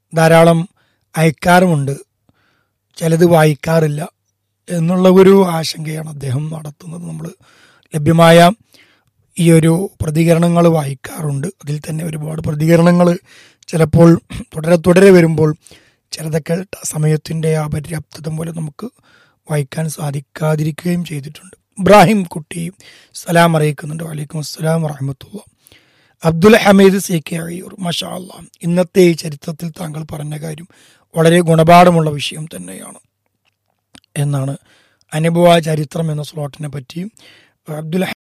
ധാരാളം അയക്കാറുമുണ്ട് ചിലത് വായിക്കാറില്ല എന്നുള്ള ഒരു ആശങ്കയാണ് അദ്ദേഹം നടത്തുന്നത് നമ്മൾ ലഭ്യമായ ഈ ഒരു പ്രതികരണങ്ങൾ വായിക്കാറുണ്ട് അതിൽ തന്നെ ഒരുപാട് പ്രതികരണങ്ങൾ ചിലപ്പോൾ തുടരെ തുടരെ വരുമ്പോൾ ചിലതൊക്കെ സമയത്തിൻ്റെ അപര്യാപ്തത മൂലം നമുക്ക് വായിക്കാൻ സാധിക്കാതിരിക്കുകയും ചെയ്തിട്ടുണ്ട് ഇബ്രാഹിം കുട്ടി സലാം അറിയിക്കുന്നുണ്ട് വലൈക്കും അസ്സലാം വറഹമത്തുള്ള അബ്ദുൽ ഹമീദ് സി കെ അയ്യൂർ മഷാ അല്ലാ ഇന്നത്തെ ഈ ചരിത്രത്തിൽ താങ്കൾ പറഞ്ഞ കാര്യം വളരെ ഗുണപാഠമുള്ള വിഷയം തന്നെയാണ് എന്നാണ് അനുഭവ ചരിത്രം എന്ന സ്ലോട്ടിനെ പറ്റി അബ്ദുൽ